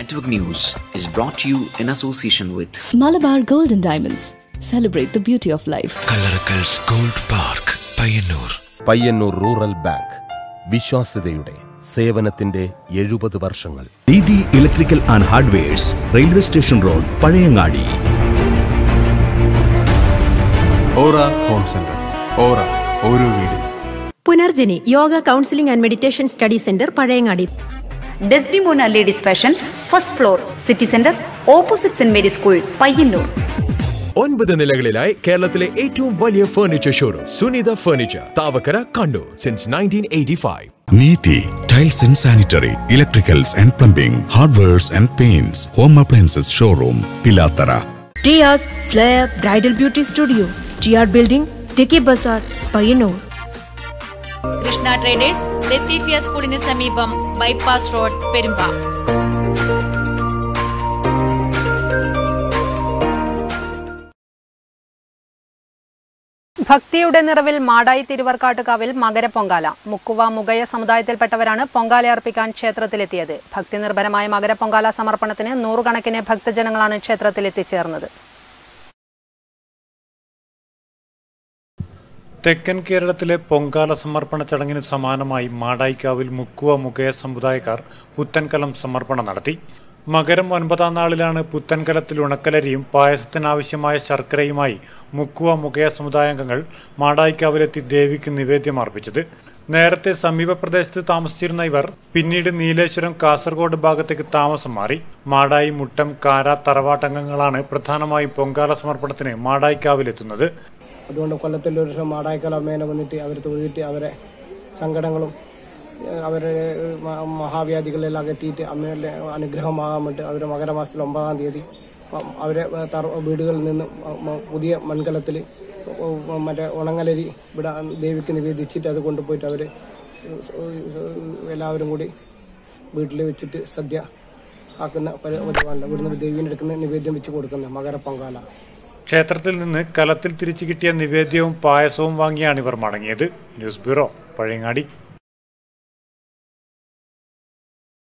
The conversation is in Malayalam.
Network News is brought to you in association with Malabar Golden Diamonds. Celebrate the beauty of life. Kallarakkals gold park Payyanur Payyanur rural bank വിശ്വാസ്യതയുടെ സേവനത്തിന്റെ എഴുപത് വർഷങ്ങൾ Didi electrical and hardwares railway station road Pazhayangadi aura home centre aura ഓരോ വീടും Punarjani yoga counselling and meditation study centre Pazhayangadi Desdemona ladies fashion first floor city centre opposite Saint Mary school Payyanur ഒൻപത് നിലകളിലായി കേരളത്തിലെ ഏറ്റവും വലിയ furniture showroom Sunitha furniture Thavakkara Kannur since nineteen eighty five Neethi tiles and sanitary electricals and plumbing hardwares and paints home appliances showroom Pilathara Tia's flair bridal beauty studio T R building ടിക്കി ബസാർ പയ്യന്നൂർ കൃഷ്ണ ട്രേഡേഴ്സ് ലത്തീഫിയ സ്കൂളിന് സമീപം ബൈപ്പാസ് റോഡ് പെരുമ്പ ഭക്തിയുടെ നിറവിൽ മാടായി തിരുവർക്കാട്ടുകാവിൽ മകരപ്പൊങ്കാല മുക്കുവ മുഗയ സമുദായത്തിൽപ്പെട്ടവരാണ് പൊങ്കാല അർപ്പിക്കാൻ ക്ഷേത്രത്തിലെത്തിയത് ഭക്തി നിർഭരമായ മകരപ്പൊങ്കാല സമർപ്പണത്തിന് നൂറുകണക്കിന് ഭക്തജനങ്ങളാണ് ക്ഷേത്രത്തിൽ എത്തിച്ചേർന്നത് തെക്കൻ കേരളത്തിലെ പൊങ്കാല സമർപ്പണ ചടങ്ങിന് സമാനമായി മാടായിക്കാവിൽ മുക്കുവ മുഖയ സമുദായക്കാർ പുത്തൻകലം സമർപ്പണം നടത്തി മകരം ഒൻപതാം നാളിലാണ് പുത്തൻകലത്തിൽ ഉണക്കലരിയും പായസത്തിനാവശ്യമായ ശർക്കരയുമായി മുക്കുവ മുഖയ സമുദായാംഗങ്ങൾ മാടായിക്കാവിലെത്തി ദേവിക്ക് നിവേദ്യം അർപ്പിച്ചത് നേരത്തെ സമീപ പ്രദേശത്ത് താമസിച്ചിരുന്ന ഇവർ പിന്നീട് നീലേശ്വരം കാസർഗോഡ് ഭാഗത്തേക്ക് താമസം മാറി മാടായി മുട്ടം കാര തറവാട്ടംഗങ്ങളാണ് പ്രധാനമായും പൊങ്കാല സമർപ്പണത്തിന് മാടായിക്കാവിലെത്തുന്നത് അതുകൊണ്ട് കൊല്ലത്തിൽ ഒരു ദിവസം മാടായിക്കൽ അമ്മേനെ വന്നിട്ട് അവർ തൊഴുതിട്ട് അവരെ സങ്കടങ്ങളും ഏഹ് അവരെ മ- മഹാവ്യാധികളെല്ലാം അകറ്റിയിട്ട് അമ്മയുടെ അനുഗ്രഹമാകാൻ വേണ്ടി അവർ മകരമാസത്തിൽ ഒമ്പതാം തീയതി അ- അവരെ തറ വീടുകളിൽ നിന്ന് മ- മ- പുതിയ മൺകലത്തിൽ മറ്റേ ഉണങ്ങലരി ഇവിടെ ദേവിക്ക് നിവേദിച്ചിട്ട് അത് കൊണ്ടുപോയിട്ട് അവർ എല്ലാവരും കൂടി വീട്ടിൽ വെച്ചിട്ട് സദ്യ ആക്കുന്ന പരി- പരിപാടിയുണ്ട് ഇവിടുന്ന് ദേവീനെ എടുക്കുന്ന നിവേദ്യം വെച്ച് കൊടുക്കുന്നത് മകരപ്പൊങ്കാല ക്ഷേത്രത്തിൽ നിന്ന് കലത്തിൽ തിരിച്ചു കിട്ടിയ നിവേദ്യവും പായസവും വാങ്ങിയാണ് ഇവർ മടങ്ങിയത് ന്യൂസ് ബ്യൂറോ പഴയങ്ങാടി